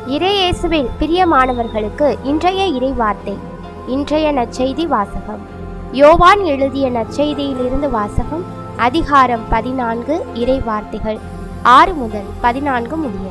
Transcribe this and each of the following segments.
இறையேசுவில் பிரியமானவர்களுக்கு இன்றைய இறை வார்த்தை இன்றைய நற்செய்தி வாசகம் யோவான் எழுதிய நற்செய்தியிலிருந்து வாசகம் அதிகாரம் பதினான்கு இறை வார்த்தைகள் ஆறு முதல் பதினான்கு முடிய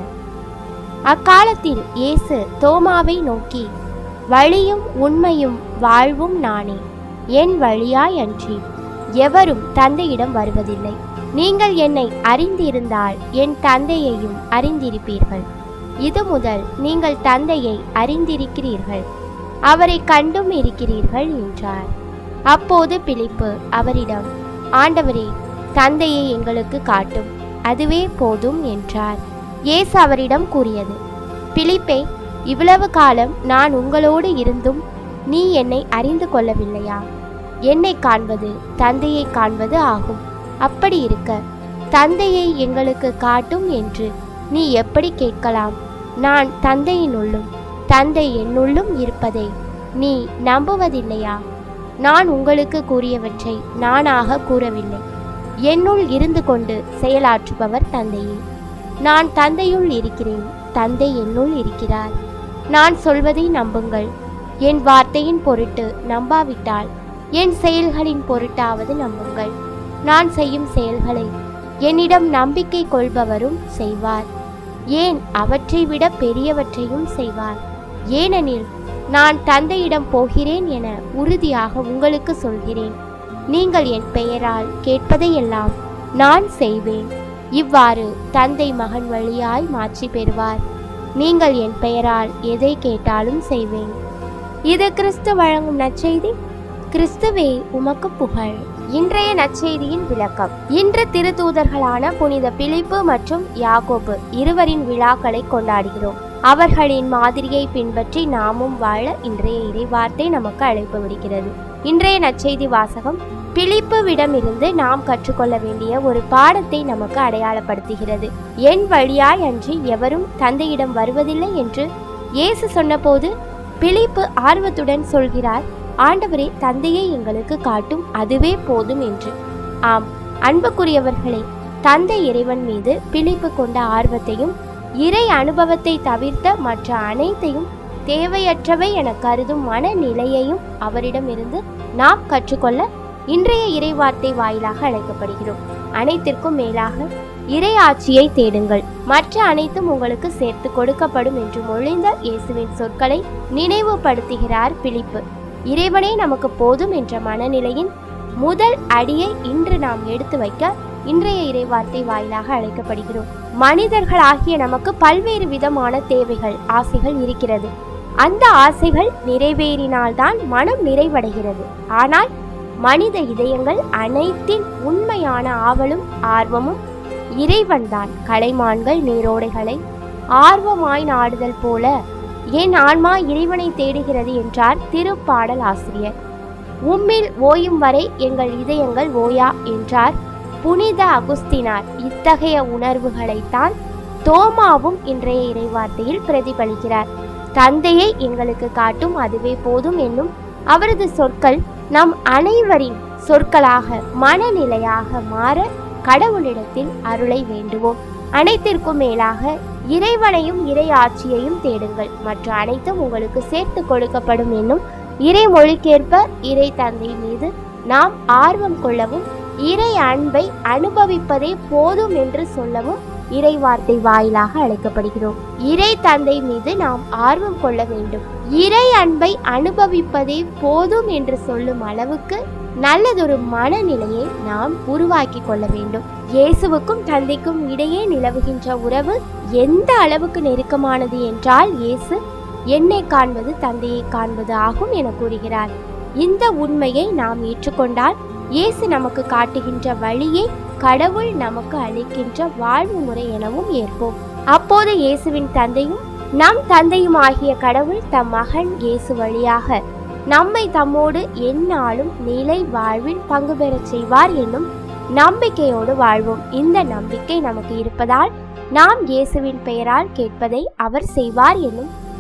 அக்காலத்தில் இயேசு தோமாவை நோக்கி வழியும் உண்மையும் வாழ்வும் நானே என் வழியாய் அன்றி எவரும் தந்தையிடம் வருவதில்லை நீங்கள் என்னை அறிந்திருந்தால் என் தந்தையையும் அறிந்திருப்பீர்கள் இது முதல் நீங்கள் தந்தையை அறிந்திருக்கிறீர்கள் அவரை கண்டும் இருக்கிறீர்கள் என்றார் அப்போது பிலிப்பு அவரிடம் ஆண்டவரே தந்தையை எங்களுக்கு காட்டும் அதுவே போதும் என்றார் இயேசு அவரிடம் கூறியது பிலிப்பே இவ்வளவு காலம் நான் உங்களோடு இருந்தும் நீ என்னை அறிந்து கொள்ளவில்லையா என்னை காண்பது தந்தையை காண்பது ஆகும் அப்படி இருக்க தந்தையை எங்களுக்கு காட்டும் என்று நீ எப்படி கேட்கலாம் நான் தந்தையினுள்ளும் தந்தை என்னுள்ளும் இருப்பதை நீ நம்புவதில்லையா நான் உங்களுக்கு கூறியவற்றை நானாக கூறவில்லை என்னுள் இருந்து கொண்டு செயலாற்றுபவர் தந்தையே நான் தந்தையுள் இருக்கிறேன் தந்தை என்னுள் இருக்கிறார் நான் சொல்வதை நம்புங்கள் என் வார்த்தையின் பொருட்டு நம்பாவிட்டால் என் செயல்களின் பொருட்டாவது நம்புங்கள் நான் செய்யும் செயல்களை என்னிடம் நம்பிக்கை கொள்பவரும் செய்வார் ஏன் அவற்றை விட பெரியவற்றையும் செய்வார் ஏனெனில் நான் தந்தையிடம் போகிறேன் என உறுதியாக உங்களுக்கு சொல்கிறேன் நீங்கள் என் பெயரால் கேட்பதையெல்லாம் நான் செய்வேன் இவ்வாறு தந்தை மகன் வழியாய் மாற்றி பெறுவார் நீங்கள் என் பெயரால் எதை கேட்டாலும் செய்வேன் இது கிறிஸ்து வழங்கும் நற்செய்தி கிறிஸ்துவே உமக்கு புகழ் இன்றைய நற்செய்தியின் விளக்கம் இன்று திருத்தூதர்களான புனித பிலிப்பு மற்றும் யாக்கோபு இருவரின் விழாக்களை கொண்டாடுகிறோம் அவர்களின் மாதிரியை பின்பற்றி நாமும் வாழ இன்றைய இறைவார்த்தை நமக்கு அழைப்பு விடுக்கிறது இன்றைய நற்செய்தி வாசகம் பிலிப்புவிடமிருந்து நாம் கற்றுக்கொள்ள வேண்டிய ஒரு பாடத்தை நமக்கு அடையாளப்படுத்துகிறது என் வழியாய் அன்றி எவரும் தந்தையிடம் வருவதில்லை என்று இயேசு சொன்னபோது பிலிப்பு ஆர்வத்துடன் சொல்கிறார் ஆண்டவரே தந்தையை எங்களுக்கு காட்டும் அதுவே போதும் என்று ஆம் அன்புக்குரியவர்களே தந்தை இறைவன் மீது பிலிப்பு கொண்ட ஆர்வத்தையும் இறை அனுபவத்தை தவிர்த்த மற்ற அனைத்தையும் தேவையற்றவை என கருதும் மனநிலையையும் அவரிடமிருந்து நாம் கற்றுக்கொள்ள இன்றைய இறைவார்த்தை வாயிலாக அழைக்கப்படுகிறோம் அனைத்திற்கும் மேலாக இறை ஆட்சியை தேடுங்கள் மற்ற அனைத்தும் உங்களுக்கு சேர்த்து கொடுக்கப்படும் என்று மொழிந்த இயேசுவின் சொற்களை நினைவுபடுத்துகிறார் பிலிப்பு இறைவனே நமக்கு போதும் என்ற மனநிலையின் முதல் அடியை இன்று நாம் எடுத்து வைக்க இன்றைய இறைவார்த்தை வாயிலாக அழைக்கப்படுகிறோம் மனிதர்களாகிய நமக்கு பல்வேறு விதமான தேவைகள் ஆசைகள் இருக்கிறது அந்த ஆசைகள் நிறைவேறினால்தான் மனம் நிறைவடைகிறது ஆனால் மனித இதயங்கள் அனைத்தின் உண்மையான ஆவலும் ஆர்வமும் இறைவன்தான் கலைமான்கள் நீரோடைகளை ஆர்வமாய் நாடுதல் போல என் ஆன்மா இறைவனை தேடுகிறது என்றார் திருப்பாடல் ஆசிரியர் உம்மில் ஓயும் வரை எங்கள் இதயங்கள் ஓயா என்றார் புனித அகுஸ்தினார் இத்தகைய உணர்வுகளைத்தான் தோமாவும் இன்றைய இறைவார்த்தையில் பிரதிபலிக்கிறார் தந்தையை எங்களுக்கு காட்டும் அதுவே போதும் என்னும் அவரது சொற்கள் நம் அனைவரின் சொற்களாக மனநிலையாக மாற கடவுளிடத்தில் அருளை வேண்டுவோம் அனைத்திற்கும் மேலாக இறைவனையும் இறை ஆட்சியையும் தேடுங்கள் மற்ற அனைத்தும் உங்களுக்கு சேர்த்து கொடுக்கப்படும் என்னும் இறைமொழிக்கேற்ப இறை தந்தை மீது நாம் ஆர்வம் கொள்ளவும் இறை அன்பை அனுபவிப்பதே போதும் என்று சொல்லவும் இறை வார்த்தை வாயிலாக அழைக்கப்படுகிறோம் இறை தந்தை மீது நாம் ஆர்வம் கொள்ள வேண்டும் இறை அன்பை அனுபவிப்பதே போதும் என்று சொல்லும் அளவுக்கு நல்லதொரு மனநிலையை நாம் உருவாக்கி கொள்ள வேண்டும் இயேசுவுக்கும் தந்தைக்கும் இடையே நிலவுகின்ற உறவு எந்த அளவுக்கு நெருக்கமானது என்றால் இயேசு என்னை காண்பது தந்தையை காண்பது ஆகும் என கூறுகிறார் இந்த உண்மையை நாம் ஏற்றுக்கொண்டால் இயேசு நமக்கு காட்டுகின்ற வழியை கடவுள் நமக்கு அளிக்கின்ற வாழ்வு முறை எனவும் ஏற்போம் அப்போது இயேசுவின் தந்தையும் நம் தந்தையும் ஆகிய கடவுள் தம் மகன் இயேசு வழியாக நம்மை தம்மோடு எந்நாளும் நிலை வாழ்வில் பங்கு பெறச் செய்வார் என்னும் நம்பிக்கையோடு வாழ்வோம் இந்த நம்பிக்கை நமக்கு இருப்பதால் நாம் இயேசுவின் பெயரால் கேட்பதை அவர் செய்வார் என்னும்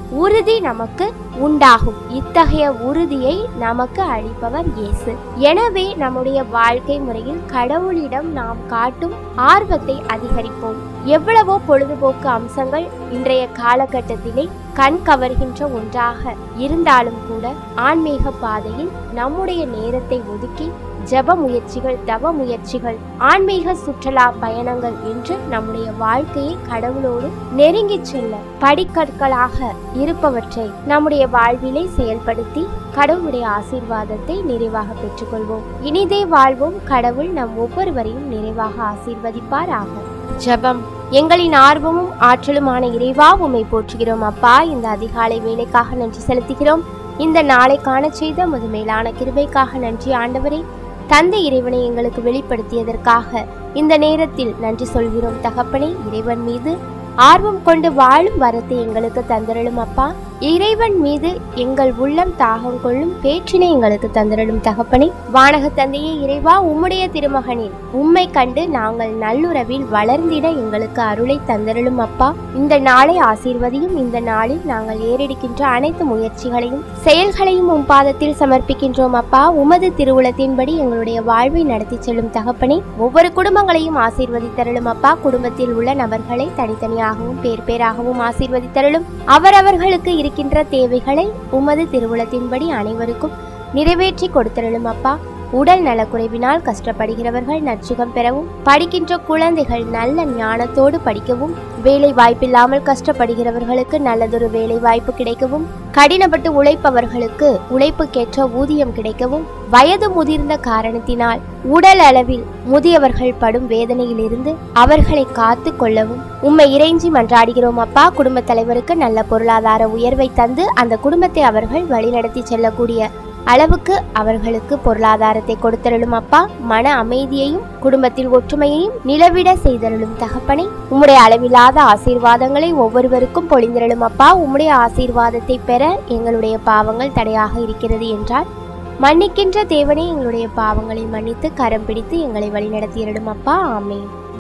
உறுதி நமக்கு உண்டாகும் இத்தகைய உறுதியை நமக்கு அளிப்பவர் இயேசு எனவே நம்முடைய வாழ்க்கை முறையில் கடவுளிடம் நாம் காட்டும் ஆர்வத்தை அதிகரிப்போம் எவ்வளவோ பொழுதுபோக்கு அம்சங்கள் இன்றைய காலகட்டத்திலே கண் கவர்கின்ற ஒன்றாக இருந்தாலும் கூட ஆன்மீக பாதையில் நம்முடைய நேரத்தை ஒதுக்கி ஜெப முயற்சிகள் தவ முயற்சிகள் ஆன்மீக சுற்றுலா பயணங்கள் என்று நம்முடைய வாழ்க்கையை கடவுளோடு நெருங்கிச் செல்ல படிக்கற்களாக இருப்பவற்றை நம்முடைய வாழ்விலே செயல்படுத்தி கடவுளுடைய ஆசீர்வாதத்தை நிறைவாக பெற்றுக்கொள்வோம் இனிதே வாழ்வோம் கடவுள் நம் ஒவ்வொருவரையும் நிறைவாக ஆசீர்வதிப்பாராக ஜெபம் எங்களின் ஆர்வமும் ஆற்றலுமான இறைவா உம்மை போற்றுகிறோம் அப்பா இந்த அதிகாலை வேலைக்காக நன்றி செலுத்துகிறோம் இந்த நாளை காணச் செய்த முது மேலான கிருபைக்காக நன்றி ஆண்டவரே தந்தை இறைவனை எங்களுக்கு வெளிப்படுத்தியதற்காக இந்த நேரத்தில் நன்றி சொல்கிறோம் தகப்பனே இறைவன் மீது ஆர்வம் கொண்டு வாழும் வரத்தை எங்களுக்கு தந்தருளும் அப்பா இறைவன் மீது எங்கள் உள்ளம் தாகம் கொள்ளும் பேச்சினை எங்களுக்கு தந்தருளும் தகப்பனே வானக தந்தையே இறைவா உம்முடைய திருமகனில் உம்மை கண்டு நாங்கள் நல்லுறவில் வளர்ந்திட எங்களுக்கு அருளை தந்தருளும் அப்பா இந்த நாளை ஆசீர்வதியும் இந்த நாளில் நாங்கள் ஏறெடுக்கின்ற அனைத்து முயற்சிகளையும் செயல்களையும் உம் பாதத்தில் சமர்ப்பிக்கின்றோம் அப்பா உமது திருவுளத்தின்படி எங்களுடைய வாழ்வை நடத்தி செல்லும் தகப்பனே ஒவ்வொரு குடும்பங்களையும் ஆசீர்வதித்தருளும் அப்பா குடும்பத்தில் உள்ள நபர்களை தனித்தனியாகவும் பேர் பேராகவும் ஆசீர்வதித்தருளும் அவரவர்களுக்கு இருக்கின்ற தேவைகளை உமது திருவுளத்தின்படி அனைவருக்கும் நிறைவேற்றி கொடுத்தருளும் அப்பா உடல் நலக்குறைவினால் கஷ்டப்படுகிறவர்கள் நற்சுகம் பெறவும் படிக்கின்ற குழந்தைகள் நல்ல ஞானத்தோடு படிக்கவும் வேலை வாய்ப்பில்லாமல் கஷ்டப்படுகிறவர்களுக்கு நல்லதொரு வேலை வாய்ப்பு கிடைக்கவும் கடினப்பட்டு உழைப்பவர்களுக்கு உழைப்புக்கேற்ற ஊதியம் கிடைக்கவும் வயது முதிர்ந்த காரணத்தினால் உடல் அளவில் முதியவர்கள் படும் வேதனையிலிருந்து அவர்களை காத்து கொள்ளவும் உம்மை இறைஞ்சி மன்றாடுகிறோம் அப்பா குடும்பத் தலைவருக்கு நல்ல பொருளாதார உயர்வை தந்து அந்த குடும்பத்தை அவர்கள் வழிநடத்தி செல்லக்கூடிய அளவுக்கு அவர்களுக்கு பொருளாதாரத்தை கொடுத்தருளும் அப்பா மன அமைதியையும் குடும்பத்தில் ஒற்றுமையையும் நிலவிட செய்தருளும் தகப்பனே உம்முடைய அளவில்லாத ஆசீர்வாதங்களை ஒவ்வொருவருக்கும் பொழிந்தருளும் அப்பா உம்முடைய ஆசீர்வாதத்தை பெற எங்களுடைய பாவங்கள் தடையாக இருக்கிறது என்றால் மன்னிக்கின்ற தேவனே எங்களுடைய பாவங்களை மன்னித்து கரம் பிடித்து எங்களை வழிநடத்தியருளும் அப்பா ஆமென்